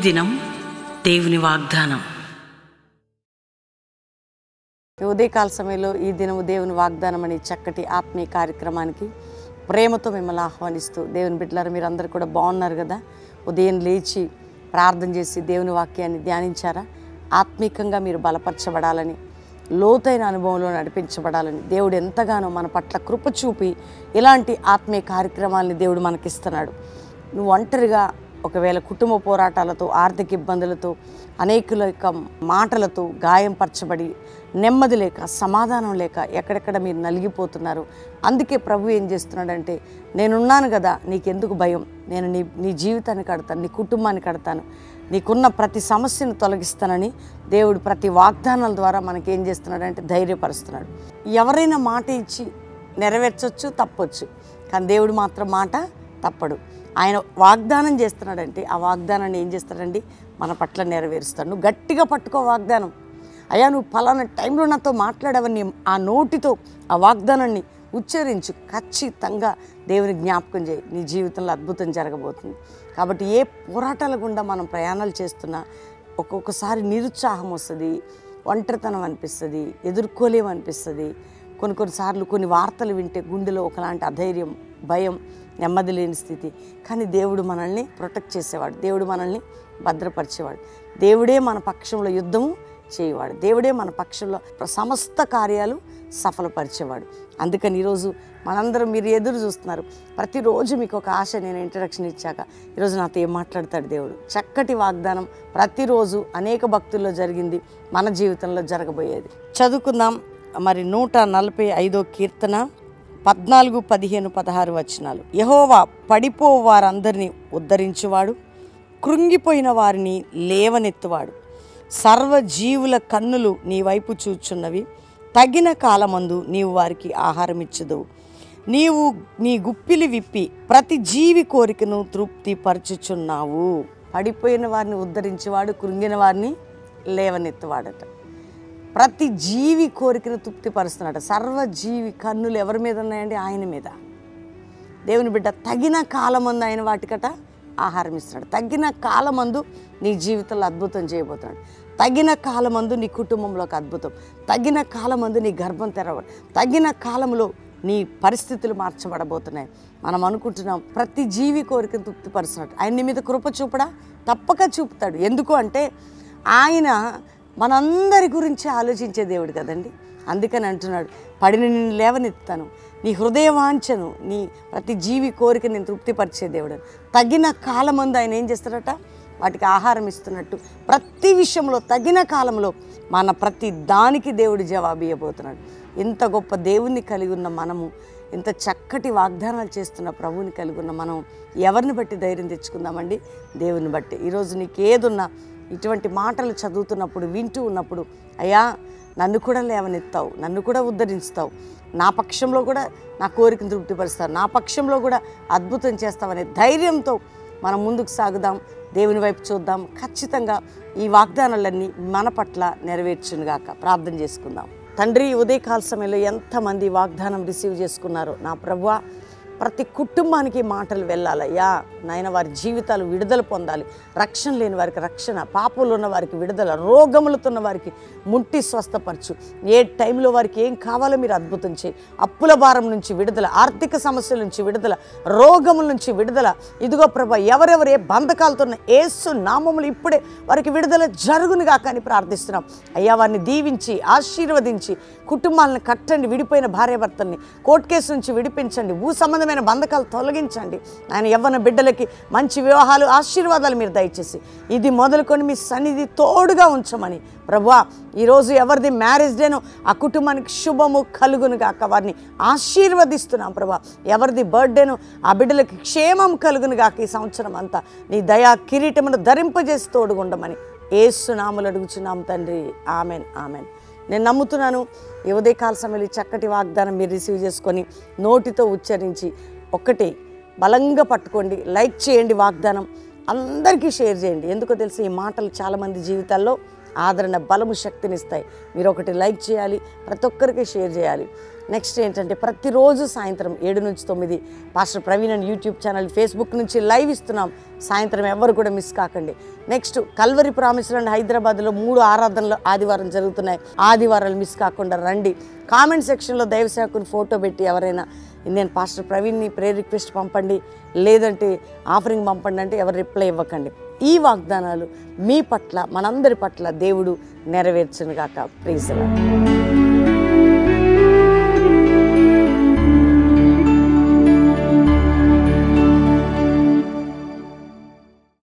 దినం దేవుని వాగ్దానం ఈ ఉదయకాల సమయంలో ఈ దినము దేవుని వాగ్దానం అనే చక్కటి ఆత్మీయ కార్యక్రమానికి ప్రేమతో మిమ్మల్ని ఆహ్వానిస్తూ దేవుని బిడ్డలారు మీరు అందరు కూడా బాగున్నారు కదా ఉదయం లేచి ప్రార్థన చేసి దేవుని వాక్యాన్ని ధ్యానించారా ఆత్మీకంగా మీరు బలపరచబడాలని లోతైన అనుభవంలో నడిపించబడాలని దేవుడు ఎంతగానో మన పట్ల కృప చూపి ఇలాంటి ఆత్మీయ కార్యక్రమాలని దేవుడు మనకిస్తున్నాడు నువ్వు ఒంటరిగా ఒకవేళ కుటుంబ పోరాటాలతో ఆర్థిక ఇబ్బందులతో అనేకుల యొక్క మాటలతో గాయంపరచబడి నెమ్మది లేక సమాధానం లేక ఎక్కడెక్కడ మీరు నలిగిపోతున్నారు అందుకే ప్రభు ఏం చేస్తున్నాడంటే నేనున్నాను కదా నీకెందుకు భయం నేను నీ నీ జీవితాన్ని కడతాను నీ కుటుంబాన్ని కడతాను నీకున్న ప్రతి సమస్యను తొలగిస్తానని దేవుడు ప్రతి వాగ్దానాల ద్వారా మనకి ఏం చేస్తున్నాడంటే ధైర్యపరుస్తున్నాడు ఎవరైనా మాట ఇచ్చి నెరవేర్చొచ్చు తప్పొచ్చు కానీ దేవుడు మాత్రం మాట తప్పడు ఆయన వాగ్దానం చేస్తున్నాడంటే ఆ వాగ్దానాన్ని ఏం చేస్తాడండి మన పట్ల నెరవేరుస్తాడు నువ్వు గట్టిగా పట్టుకో వాగ్దానం అయ్యా నువ్వు ఫలానా టైంలో నాతో మాట్లాడవని ఆ నోటితో ఆ వాగ్దానాన్ని ఉచ్చరించు ఖచ్చితంగా దేవుని జ్ఞాపకం చేయి నీ జీవితంలో అద్భుతం జరగబోతుంది కాబట్టి ఏ పోరాటాల గుండా మనం ప్రయాణాలు చేస్తున్నా ఒక్కొక్కసారి నిరుత్సాహం వస్తుంది ఒంటరితనం అనిపిస్తుంది ఎదుర్కోలేమనిపిస్తుంది కొన్ని కొన్నిసార్లు కొన్ని వార్తలు వింటే గుండెలో ఒకలాంటి అధైర్యం భయం నెమ్మది లేని స్థితి కానీ దేవుడు మనల్ని ప్రొటెక్ట్ చేసేవాడు దేవుడు మనల్ని భద్రపరిచేవాడు దేవుడే మన పక్షంలో యుద్ధము చేయవాడు దేవుడే మన పక్షంలో సమస్త కార్యాలు సఫలపరిచేవాడు అందుకని ఈరోజు మనందరం మీరు ఎదురు చూస్తున్నారు ప్రతిరోజు మీకు ఒక ఆశ నేను ఇంట్రడక్షన్ ఇచ్చాక ఈరోజు నాతో ఏం మాట్లాడతాడు దేవుడు చక్కటి వాగ్దానం ప్రతిరోజు అనేక భక్తుల్లో జరిగింది మన జీవితంలో జరగబోయేది చదువుకుందాం మరి నూట నలభై ఐదో కీర్తన పద్నాలుగు పదిహేను పదహారు వచనాలు యహోవా పడిపో వారందరినీ ఉద్ధరించువాడు కృంగిపోయిన వారిని లేవనెత్తువాడు సర్వజీవుల కన్నులు నీ వైపు చూచున్నవి తగిన కాలమందు నీవు వారికి ఆహారం ఇచ్చదు నీవు నీ గుప్పిలి విప్పి ప్రతి జీవి కోరికను తృప్తి పరచుచున్నావు పడిపోయిన వారిని ఉద్ధరించేవాడు కృంగిన వారిని లేవనెత్తువాడట ప్రతి జీవి కోరికను తృప్తిపరుస్తున్నాడు సర్వజీవి కన్నులు ఎవరి మీద ఉన్నాయండి ఆయన మీద దేవుని బిడ్డ తగిన కాలమందు ఆయన వాటికట ఆహారం ఇస్తున్నాడు తగిన కాలమందు నీ జీవితంలో అద్భుతం చేయబోతున్నాడు తగిన కాలమందు నీ కుటుంబంలోకి అద్భుతం తగిన కాలమందు నీ గర్భం తెరవడు తగిన కాలంలో నీ పరిస్థితులు మార్చబడబోతున్నాయి మనం అనుకుంటున్నాం ప్రతి జీవి కోరికను తృప్తిపరుస్తున్నాడు ఆయన నీ మీద కృప చూపడా తప్పక చూపుతాడు ఎందుకు అంటే ఆయన మనందరి గురించి ఆలోచించే దేవుడు కదండి అందుకని అంటున్నాడు పడిన నిన్ను లేవనెత్తాను నీ హృదయ వాంఛను నీ ప్రతి జీవి కోరిక నేను తృప్తిపరిచే దేవుడు తగిన కాలమందు ఆయన ఏం చేస్తాడట వాటికి ఆహారం ఇస్తున్నట్టు ప్రతి విషయంలో తగిన కాలంలో మన ప్రతి దానికి దేవుడు జవాబు ఇవ్వబోతున్నాడు ఇంత గొప్ప దేవుణ్ణి కలిగి ఉన్న మనము ఇంత చక్కటి వాగ్దానాలు చేస్తున్న ప్రభువుని కలిగి ఉన్న మనం ఎవరిని బట్టి ధైర్యం తెచ్చుకుందామండి దేవుని బట్టి ఈరోజు నీకు ఏదున్నా ఇటువంటి మాటలు చదువుతున్నప్పుడు వింటూ ఉన్నప్పుడు అయ్యా నన్ను కూడా లేవనెత్తావు నన్ను కూడా ఉద్ధరిస్తావు నా పక్షంలో కూడా నా కోరికను తృప్తిపరుస్తావు నా పక్షంలో కూడా అద్భుతం చేస్తావనే ధైర్యంతో మనం ముందుకు సాగుదాం దేవుని వైపు చూద్దాం ఖచ్చితంగా ఈ వాగ్దానాలన్నీ మన పట్ల నెరవేర్చునుగాక ప్రార్థన చేసుకుందాం తండ్రి ఈ ఉదయకాల సమయంలో ఎంతమంది వాగ్దానం రిసీవ్ చేసుకున్నారో నా ప్రభువా ప్రతి కుటుంబానికి మాటలు వెళ్ళాలయ్యా నాయన వారి జీవితాలు విడుదల పొందాలి రక్షణ లేని వారికి రక్షణ పాపలు ఉన్న వారికి విడుదల రోగములతో ఉన్న వారికి ముట్టి స్వస్థపరచు ఏ టైంలో వారికి ఏం కావాలో మీరు అద్భుతం చేయి అప్పుల భారం నుంచి విడుదల ఆర్థిక సమస్యల నుంచి విడుదల రోగముల నుంచి విడుదల ఇదిగో ప్రభ ఎవరెవరు ఏ బంధకాలతో ఉన్న ఏసు నామములు ఇప్పుడే వారికి విడుదల జరుగునుగా కానీ ప్రార్థిస్తున్నాం అయ్యా వారిని దీవించి ఆశీర్వదించి కుటుంబాలను కట్టండి విడిపోయిన భార్యాభర్తల్ని కోర్టు కేసు నుంచి విడిపించండి భూ సంబంధమైన బంధకాలు తొలగించండి ఆయన యవ్వన బిడ్డలకి మంచి వివాహాలు ఆశీర్వాదాలు మీరు దయచేసి ఇది మొదలుకొని మీ సన్నిధి తోడుగా ఉంచమని ప్రభువా ఈరోజు ఎవరిది మ్యారేజ్ డేనో ఆ కుటుంబానికి శుభము కలుగును గాక వారిని ఆశీర్వదిస్తున్నాం ప్రభా ఎవరిది బర్త్డేను ఆ బిడ్డలకి క్షేమం కలుగును గాక ఈ సంవత్సరం అంతా నీ దయా కిరీటమును ధరింపజేసి తోడుగుండమని ఏసునాములు అడుగుచున్నాం తండ్రి ఆమెన్ ఆమెన్ నేను నమ్ముతున్నాను ఈ ఉదయకాల సమయంలో ఈ చక్కటి వాగ్దానం మీరు రిసీవ్ చేసుకొని నోటితో ఉచ్చరించి ఒక్కటే బలంగా పట్టుకోండి లైక్ చేయండి వాగ్దానం అందరికీ షేర్ చేయండి ఎందుకో తెలిసి ఈ మాటలు చాలామంది జీవితాల్లో ఆదరణ బలము శక్తినిస్తాయి మీరు ఒకటి లైక్ చేయాలి ప్రతి ఒక్కరికి షేర్ చేయాలి నెక్స్ట్ ఏంటంటే ప్రతిరోజు సాయంత్రం ఏడు నుంచి తొమ్మిది pastor Praveen and YouTube channel Facebook నుంచి లైవ్ ఇస్తున్నాం సాయంత్రం ఎవరు కూడా మిస్ కాకండి నెక్స్ట్ కల్వరి ప్రామిస్లాండ్ హైదరాబాద్లో మూడు ఆరాధనలు ఆదివారం జరుగుతున్నాయి ఆదివారాలు మిస్ కాకుండా రండి కామెంట్ సెక్షన్లో దైవసేవకుని ఫోటో పెట్టి ఎవరైనా నేను పాస్టర్ ప్రవీణ్ని ప్రే రిక్వెస్ట్ పంపండి లేదంటే ఆఫరింగ్ పంపండి అంటే ఎవరు రిప్లై ఇవ్వకండి ఈ వాగ్దానాలు మీ పట్ల మనందరి పట్ల దేవుడు నెరవేర్చును గాక ప్లీజ్